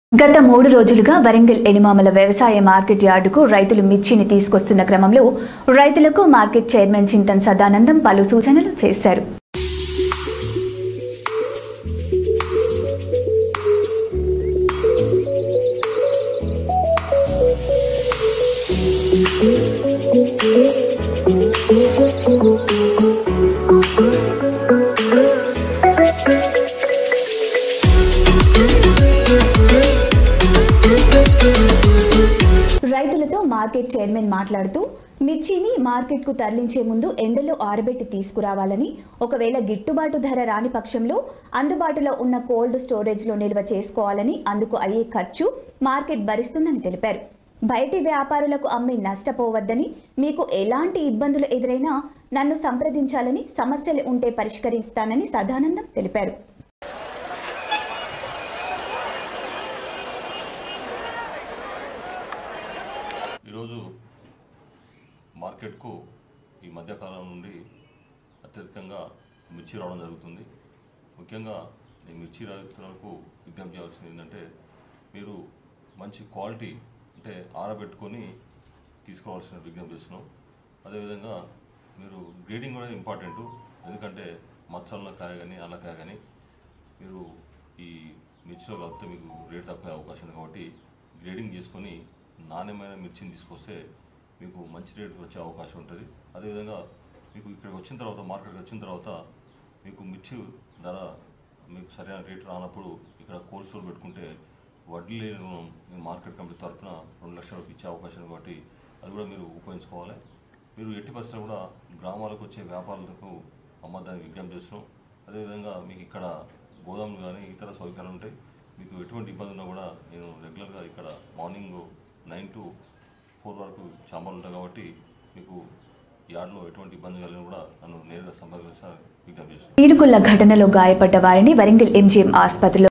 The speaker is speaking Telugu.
గత మూడు రోజులుగా వరంగల్ ఎనిమామల వ్యవసాయ మార్కెట్ యార్డుకు రైతులు మిర్చిని తీసుకొస్తున్న క్రమంలో రైతులకు మార్కెట్ చైర్మన్ చింతన్ సదానందం పలు సూచనలు చేశారు రైతులతో మార్కెట్ చైర్మన్ మాట్లాడుతూ మిర్చిని మార్కెట్కు తరలించే ముందు ఎండలో ఆరబెట్టి తీసుకురావాలని ఒకవేళ గిట్టుబాటు ధర రాని పక్షంలో అందుబాటులో ఉన్న కోల్డ్ స్టోరేజ్లో నిల్వ చేసుకోవాలని అందుకు అయ్యే ఖర్చు మార్కెట్ భరిస్తుందని తెలిపారు బయటి వ్యాపారులకు అమ్మి నష్టపోవద్దని మీకు ఎలాంటి ఇబ్బందులు ఎదురైనా నన్ను సంప్రదించాలని సమస్యలు ఉంటే పరిష్కరిస్తానని సదానందం తెలిపారు ఈరోజు మార్కెట్కు ఈ మధ్యకాలం నుండి అత్యధికంగా మిర్చి రావడం జరుగుతుంది ముఖ్యంగా ఈ మిర్చి రైతులకు విజ్ఞప్తి చేయాల్సింది ఏంటంటే మీరు మంచి క్వాలిటీ అంటే ఆరబెట్టుకొని తీసుకోవాల్సిన విజ్ఞప్తి చేస్తున్నాం అదేవిధంగా మీరు గ్రేడింగ్ కూడా ఇంపార్టెంట్ ఎందుకంటే మచ్చల కాయ కానీ అల్లకాయ కానీ మీరు ఈ మిర్చిలో కలిపితే మీకు రేట్ తక్కువ అవకాశం ఉంది కాబట్టి గ్రేడింగ్ చేసుకొని నాణ్యమైన మిర్చిని తీసుకొస్తే మీకు మంచి రేట్ వచ్చే అవకాశం ఉంటుంది అదేవిధంగా మీకు ఇక్కడికి వచ్చిన తర్వాత మార్కెట్కి వచ్చిన తర్వాత మీకు మిర్చి ధర మీకు సరైన రేటు రానప్పుడు ఇక్కడ కోల్డ్ స్టోర్ పెట్టుకుంటే వడ్డీ లేని రుణం మీ మార్కెట్ కమిటీ తరఫున రెండు లక్షల వరకు ఇచ్చే అవకాశం ఉంది కాబట్టి అది కూడా మీరు ఉపయోగించుకోవాలి మీరు ఎట్టి పరిస్థితుల్లో కూడా గ్రామాలకు వచ్చే వ్యాపారులకు అమ్మద్దని విజ్ఞప్తి చేస్తున్నాం అదేవిధంగా మీకు ఇక్కడ గోదాములు కానీ ఇతర సౌకర్యాలు ఉంటాయి మీకు ఎటువంటి ఇబ్బంది ఉన్నా కూడా నేను రెగ్యులర్గా ఇక్కడ మార్నింగ్ నైన్ టు ఫోర్ వరకు చాంబర్లు ఉంటాయి కాబట్టి మీకు యార్డ్లో ఎటువంటి ఇబ్బంది కలిగినా కూడా నన్ను నేరుగా సంపర్కించాలని విజ్ఞప్తి చేస్తున్నాను తీరుకుల్ల ఘటనలో గాయపడ్డ వారిని వరంగల్ ఎంజీఎం ఆసుపత్రిలో